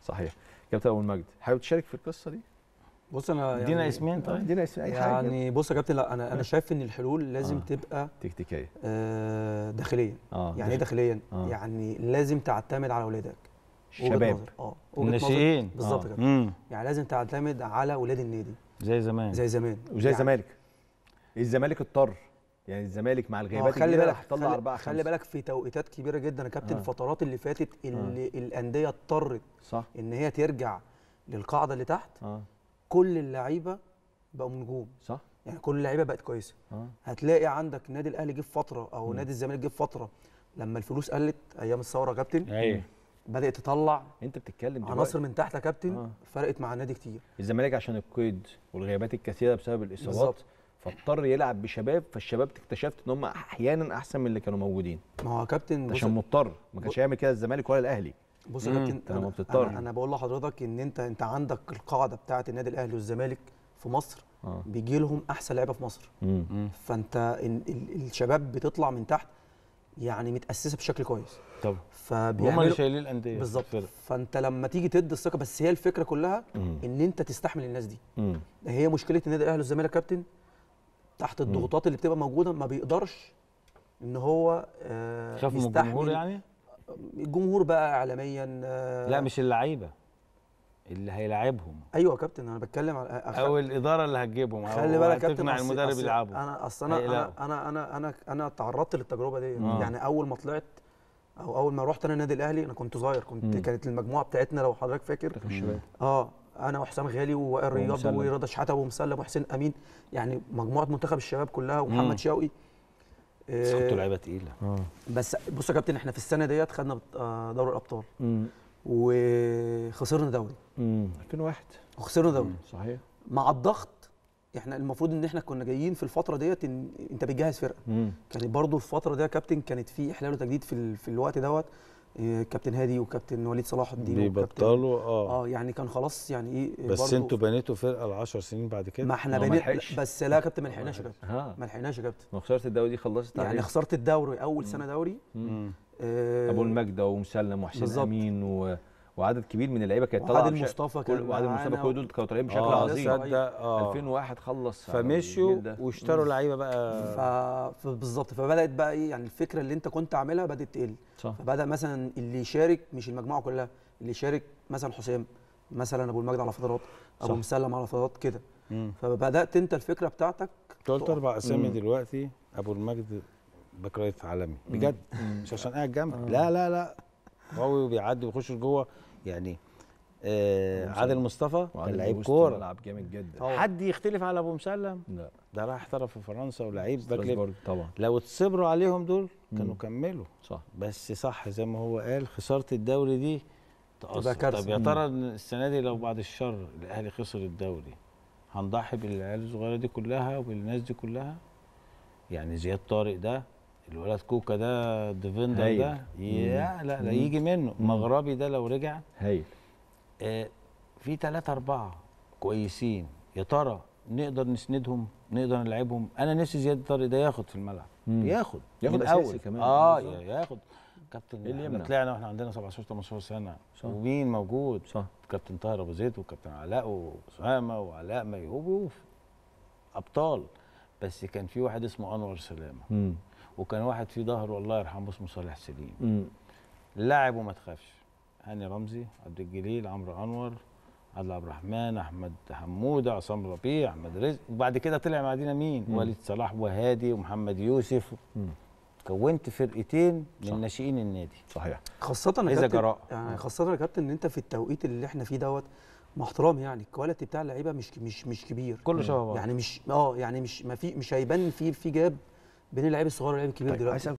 صحيح كابتن ابو المجد حابب تشارك في القصه دي بص انا ادينا يعني اسمين طيب ادينا اسم اي حاجه يعني بص يا كابتن لا انا انا شايف ان الحلول لازم آه. تبقى تكتيكيه آه، داخليا اه يعني ايه داخليا آه. يعني لازم تعتمد على اولادك وجهة شباب نظر. اه وجهة نظر. الناشئين بالظبط آه. كده امم يعني لازم تعتمد على اولاد النادي زي زمان زي زمان وزي يعني الزمالك الزمالك اضطر يعني الزمالك مع ما هو الغيابات خلي الكبيرة بالك طلع خلي, أربعة خلي خمسة. بالك في توقيتات كبيره جدا يا كابتن آه. الفترات اللي فاتت اللي الانديه اضطرت صح ان هي ترجع للقاعده اللي تحت اه كل اللعيبه بقوا نجوم صح يعني كل اللعيبه بقت كويسه اه هتلاقي عندك النادي الاهلي جه في فتره او مم. نادي الزمالك جه في فتره لما الفلوس قلت ايام الثوره يا كابتن ايوه بدات تطلع انت بتتكلم عناصر دلوقتي من تحت يا كابتن آه. فرقت مع النادي كتير الزمالك عشان القيد والغيابات الكثيره بسبب الاصابات بالظبط. فاضطر يلعب بشباب فالشباب اكتشفت ان هم احيانا احسن من اللي كانوا موجودين ما هو يا كابتن بص عشان مضطر ما كانش هيعمل كده الزمالك ولا الاهلي بص يا مم. كابتن أنت لما انا, بتضطر. أنا, أنا بقول لحضرتك ان انت انت عندك القاعده بتاعه النادي الاهلي والزمالك في مصر اه بيجي لهم احسن لعيبه في مصر امم فانت ال ال الشباب بتطلع من تحت يعني متاسسه بشكل كويس طب هم اللي فبيعملوا شايلين الانديه بالظبط الفرق. فانت لما تيجي تدي الثقه بس هي الفكره كلها مم. ان انت تستحمل الناس دي امم هي مشكله النادي الاهلي والزمالك يا كابتن تحت الضغوطات اللي بتبقى موجوده ما بيقدرش ان هو آه خاف من يستحمل الجمهور يعني الجمهور بقى اعلاميا آه لا مش اللعيبه اللي هيلاعبهم ايوه يا كابتن انا بتكلم على أخ... او الاداره اللي هتجيبهم خلي أو بالك يا كابتن هتقنع أصل- المدرب أصل يلعبهم انا اصل انا هيقلقوا. انا انا انا انا تعرضت للتجربه دي آه. يعني اول ما طلعت او اول ما رحت انا النادي الاهلي انا كنت صغير كنت مم. كانت المجموعه بتاعتنا لو حضرتك فاكر الشباب اه انا وحسام غالي ووائل رياض ومسلم. ورضا شحاته ومسلم وحسين امين يعني مجموعه منتخب الشباب كلها مم. ومحمد شوقي بس خدتوا آه لعيبه تقيله اه بس بص يا كابتن احنا في السنه ديت خدنا بط- آه، دوري الابطال امم وخسرنا دوري امم 2001 وخسرنا دوري صحيح مع الضغط احنا المفروض ان احنا كنا جايين في الفتره ديت ان انت بتجهز فرقه امم كانت برضو الفتره دي يا كابتن كانت في احلال وتجديد في, ال... في الوقت دوت إيه، كابتن هادي وكابتن وليد صلاح الدين وكابتن- بيبطلوا اه اه يعني كان خلاص يعني ايه بس برضو انتوا بنيتوا فرقه ل 10 سنين بعد كده ما احنا ما هو ما بنيت لحقش. بس لا يا كابتن ما لحقناش يا كابتن ها ما لحقناش يا كابتن ما خساره الدوري دي خلصت يعني عليه. خسرت الدوري اول سنه دوري مم. آه ابو المجد ومسلم وحسين بالظبط. امين و... وعدد كبير من اللعيبه كانت وعادل طالعه بش- مصطفى كل كان وعادل مصطفى معانا كل دول كانوا طالعين بشكل آه، عظيم لسه تصدق اه 2001 خلص على فمشوا الجيل ده. واشتروا لعيبه ف... بقى بالظبط فبدات بقى ايه يعني الفكره اللي انت كنت عاملها بدات تقل صح فبدا مثلا اللي يشارك مش المجموعه كلها اللي يشارك مثلا حسام مثلا ابو المجد على فترات ابو صح. مسلم على فترات كده مم. فبدات انت الفكره بتاعتك قلت تقع. اربع اسامي مم. دلوقتي ابو المجد باك رايت عالمي بجد مش عشان قاعد جنبي آه. لا لا لا قوي وبيعدي ويخش جوه يعني آه أبو مسلم. عادل مصطفى كان وعادل لعيب وسط كوره الملعب جامد جدا طبعا. حد يختلف على ابو مسلم لا ده راح احترف في فرنسا ولعيب باك ليفت ستراسبورج طبعا لو اتصبروا عليهم دول مم. كانوا كملوا صح بس صح زي ما هو قال خساره الدوري دي تأثر كارثة. طب يا مم. ترى إن السنه دي لو بعد الشر الاهلي خسر الدوري هنضحي بالعيال الصغيره دي كلها وبالناس دي كلها يعني زياد طارق ده الولد كوكا ده ديفندر هايل. ده يا لا لا مم. يجي منه مم. مغربي ده لو رجع هايل آه في ثلاثة أربعة كويسين يا ترى نقدر نسندهم نقدر نلعبهم أنا نفسي زياد طارق ده ياخد في الملعب مم. ياخد ياخد من أساسي أول. كمان. اه بالظبط. يا- ياخد كابتن إيه اللي احنا يمنع؟ طلعنا واحنا عندنا 17 18 سنه صح. ومين موجود صح كابتن طاهر ابو زيد وكابتن علاء واسامه وعلاء ميهوب وف- ابطال بس كان في واحد اسمه انور سلامه امم وكان واحد في ظهره الله يرحمه اسمه صالح سليم امم لاعب وما تخافش هاني رمزي عبد الجليل عمرو انور عادل عبد الرحمن احمد حموده عصام ربيع احمد رزق وبعد كده طلع معانا مين مم. وليد صلاح وهادي ومحمد يوسف مم. كونت فرقتين صح. من ناشئين النادي صحيح خاصه يا إذا كابتن جراء. يعني آه. خاصه يا كابتن ان انت في التوقيت اللي احنا فيه دوت مع احترامي يعني الكواليتي بتاع اللعيبه مش مش مش كبير كله شبه بعض يعني مش اه يعني مش ما في مش هيبان في في جاب بين اللعيب الصغير واللعيب الكبير طيب عايز دلوقتي